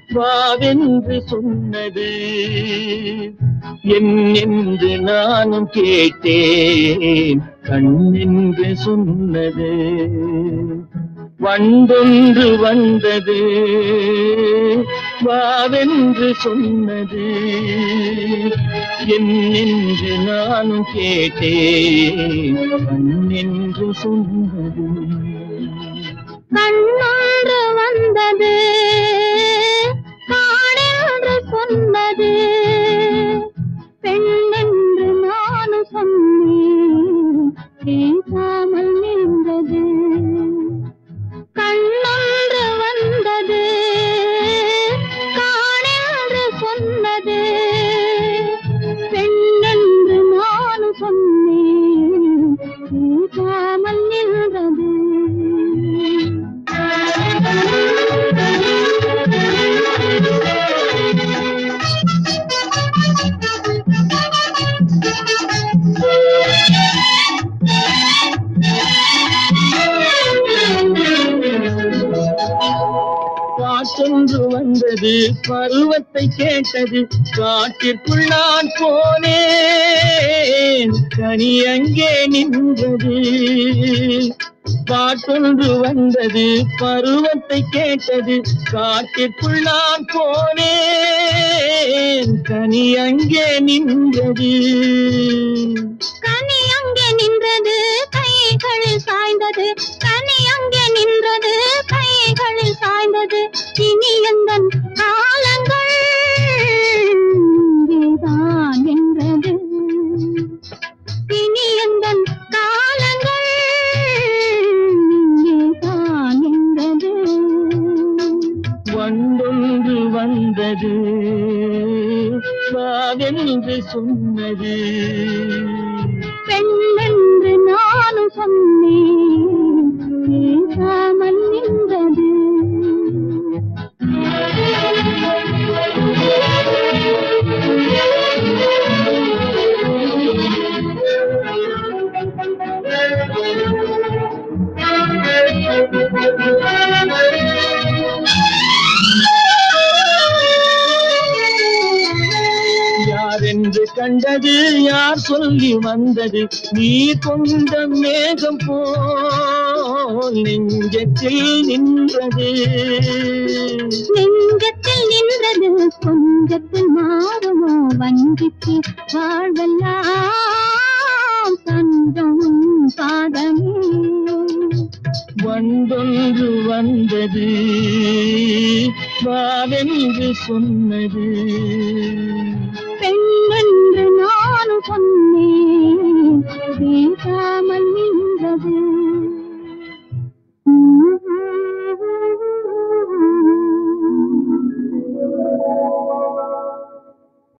வாவென்று சொன்னது என் என்று நானும் கேட்டேன் கண் என்று சொன்னது வண்டொன்று வந்தது வாவென்று சொன்னது என் என்று நானும் கேட்டேன் கண் என்று சொன்னது கண்ணொன்று வந்தது காடென்று சொன்னது பெண்ணென்று நானும் சொன்னேன் பேசாமல் நின்றது கண்ணொன்று வந்தது காடென்று சொன்னது பெண்ணென்று நானும் சொன்னேன் பேசாமல் நின்றது காற்றொன்று வந்தது பருவத்தை கேட்டது காட்டிற்குள் நான் போனேன் கனி அங்கே நின்றது காற்றொன்று வந்தது பருவத்தை கேட்டது காட்டிற்குள் நான் போனேன் கனி அங்கே நின்றது கனி அங்கே நின்றது கைகளில் சாய்ந்தது கனி அங்கே நின்றது கைகளில் சாய்ந்தது இனி எந்தன் காலங்கள் இங்கேதான் என்றது இனி எந்தன் காலங்கள் இங்கேதான் என்றது வண்டொன்று வந்தது வாவென்று சொன்னது பெண்ணென்று நானும் சொன்னேன் பேசாமல் நின்றது யார் என்று கண்டது யார் சொல்லி வந்தது நீ கொண்ட மேகம் போல் நெஞ்சத்தில் நின்றது நெஞ்சத்தில் நின்றது கொஞ்சத்தில் மாறுமோ வஞ்சித்து வாழ்வெல்லாம் தஞ்சம் பாதமே வண்டொன்று வந்தது வாவென்று சொன்னது பெண்ணென்று நானும் சொன்னேன்